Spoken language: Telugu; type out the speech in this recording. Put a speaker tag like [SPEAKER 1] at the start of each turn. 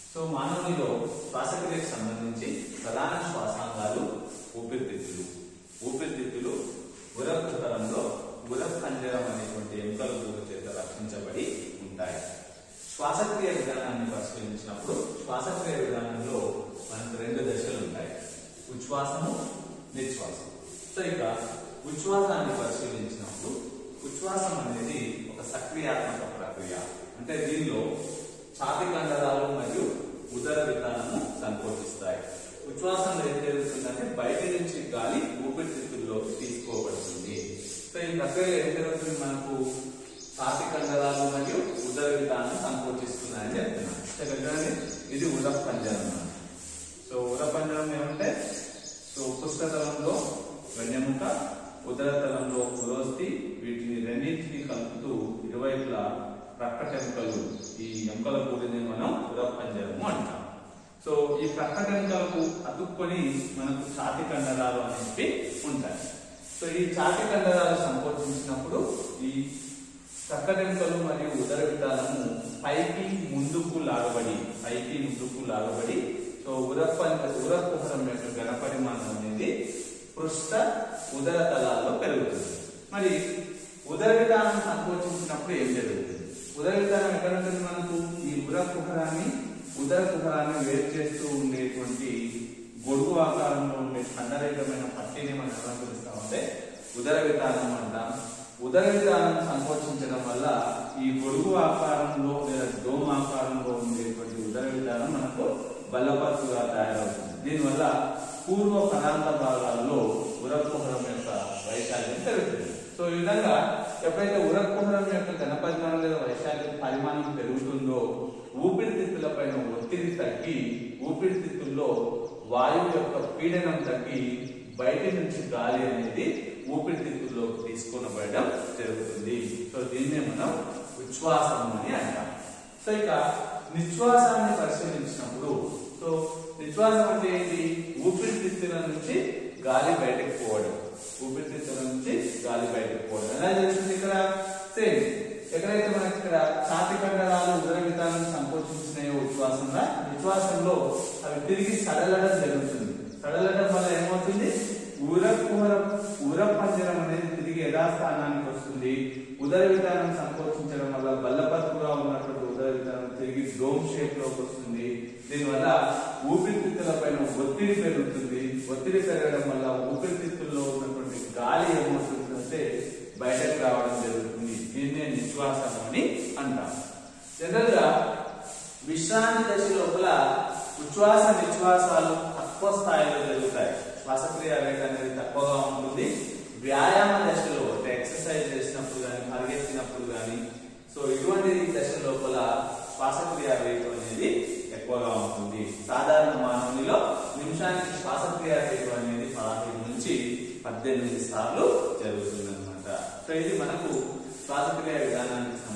[SPEAKER 1] సో మానవునిలో శ్వాసక్రియకు సంబంధించి ప్రధాన శ్వాసాంగాలు ఊపిరితిత్తులు ఊపిరితిత్తులు ఉరకుహరంలో ఉరకంజరం అనేటువంటి ఎముకల గూడు చేత రక్షించబడి ఉంటాయి శ్వాసక్రియ విధానాన్ని పరిశీలించినప్పుడు శ్వాసక్రియ విధానంలో మనకు రెండు దశలు ఉంటాయి ఉచ్ఛ్వాసము నిశ్వాసం సో ఇక ఉచ్ఛ్వాసాన్ని పరిశీలించినప్పుడు ఉచ్ఛ్వాసం అనేది ఒక సక్రియాత్మక ప్రక్రియ అంటే దీనిలో ఛాతి కండరాలు మరియు ఉదర విధానము సంకోచిస్తాయి ఉచ్ఛ్వాసంలో ఏం జరుగుతుందంటే బయట నుంచి గాలి ఊపిరితిత్తుల్లోకి తీసుకోబడుతుంది సో ఈ ప్రక్రియ ఏం జరుగుతుంది మనకు ఛాతి కండరాలు మరియు ఉదర విధానం సంకోచిస్తున్నాయని చెప్తున్నాను సో ఇక్కడ చూడండి, ఇది ఉదర పంజరం అన్నమాట. సో ఉదర పంజరం ఏమంటే సో పుస్తకంలో వెన్నెముక ఉదరతలంలో పురోస్తి వీటిని రెండింటిని కలుపుతూ ఇరువైపులా ప్రక్కటెముకలు ఈ ఎముకల కూడిని మనం ఉదర పంజరము అంటాం సో ఈ ప్రక్కటెముకలకు అతుక్కొని మనకు ఛాతి కండరాలు అనేవి ఉంటాయి సో ఈ ఛాతి కండరాలు సంకోచించినప్పుడు ఈ చక్కడెంకలు మరియు ఉదర విధానము పైకి ముందుకు లాగబడి పైకి ముందుకు లాగబడి సో ఉరప ఉరకుహరం యొక్క ఘన పరిమాణం అనేది పృష్ఠ ఉదర తలాల్లో పెరుగుతుంది మరి ఉదర విధానం సంకోచించినప్పుడు ఏం జరుగుతుంది ఉదర విధానం ఎక్కడ ఉంటుంది మనకు ఈ ఉర కుహరాన్ని ఉదర కుహరాన్ని వేరు చేస్తూ ఉండేటువంటి గొడుగు ఆకారంలో ఉండే ఖండరహితమైన పట్టిని మనం ఎలా పిలుస్తామంటే ఉదర విధానం అంటాం ఉదర విధానం సంకోచించడం వల్ల ఈ గొడుగు ఆకారంలో లేదా డోమ్ ఆకారంలో ఉండేటువంటి ఉదర విధానం మనకు బలపత్తుగా తయారవుతుంది దీనివల్ల పూర్వ పదార్థ భాగాల్లో ఉరకుహరం యొక్క వైశాల్యం పెరుగుతుంది సో ఈ విధంగా ఎప్పుడైతే ఉరకుహరం యొక్క ఘనపరిమాణం లేదా వైశాల్యం పరిమాణం పెరుగుతుందో ఊపిరితిత్తుల పైన ఒత్తిడి తగ్గి ఊపిరితిత్తుల్లో వాయువు యొక్క పీడనం తగ్గి బయట నుంచి గాలి అనేది ఊపిరితిత్తుల్లోకి తీసుకొనబడడం జరుగుతుంది సో దీన్నే మనం ఉచ్ఛ్వాసం అని అంటాం సో ఇక నిశ్వాసాన్ని పరిశీలించినప్పుడు సో నిశ్వాసం అంటే ఏంటి ఊపిరితిత్తుల నుంచి గాలి బయటకు పోవడం ఊపిరితిత్తుల నుంచి గాలి బయటకు పోవడం ఎలా జరుగుతుంది ఇక్కడ సేమ్ ఎక్కడైతే మనకి ఇక్కడ ఛాతి కండరాలు ఉదర విధానం సంకోచించినాయో ఉచ్ఛ్వాసంగా నిశ్వాసంలో అవి తిరిగి సడలడం జరుగుతుంది సడలడం వల్ల ఏమవుతుంది ఊర కుహర ఊర పంజరం అనేది తిరిగి యథాస్థానానికి వస్తుంది ఉదర విధానం సంకోచించడం వల్ల బల్లపత్తుగా ఉన్నటువంటి ఉదర విధానం తిరిగి డోమ్ షేప్ లోకి వస్తుంది దీనివల్ల ఊపిరితిత్తుల పైన ఒత్తిడి పెరుగుతుంది ఒత్తిడి పెరగడం వల్ల ఊపిరితిత్తుల్లో ఉన్నటువంటి గాలి ఏమవుతుందంటే బయటకు రావడం జరుగుతుంది దీన్నే నిశ్వాసం అని అంటాం జనరల్ గా విశ్రాంతి దశ లోపల ఉచ్ఛ్వాస నిశ్వాసాలు తక్కువ స్థాయిలో జరుగుతాయి శ్వాసక్రియ రేట్ అనేది తక్కువగా ఉంటుంది వ్యాయామ దశలో అంటే ఎక్సర్సైజ్ చేసినప్పుడు కానీ పరిగెత్తినప్పుడు కానీ సో ఇటువంటి దశ లోపల శ్వాసక్రియ రేటు అనేది ఎక్కువగా ఉంటుంది సాధారణ మానవునిలో నిమిషానికి శ్వాసక్రియ రేటు అనేది పదహైదు నుంచి పద్దెనిమిది సార్లు జరుగుతుంది అనమాట సో ఇది మనకు శ్వాసక్రియ విధానానికి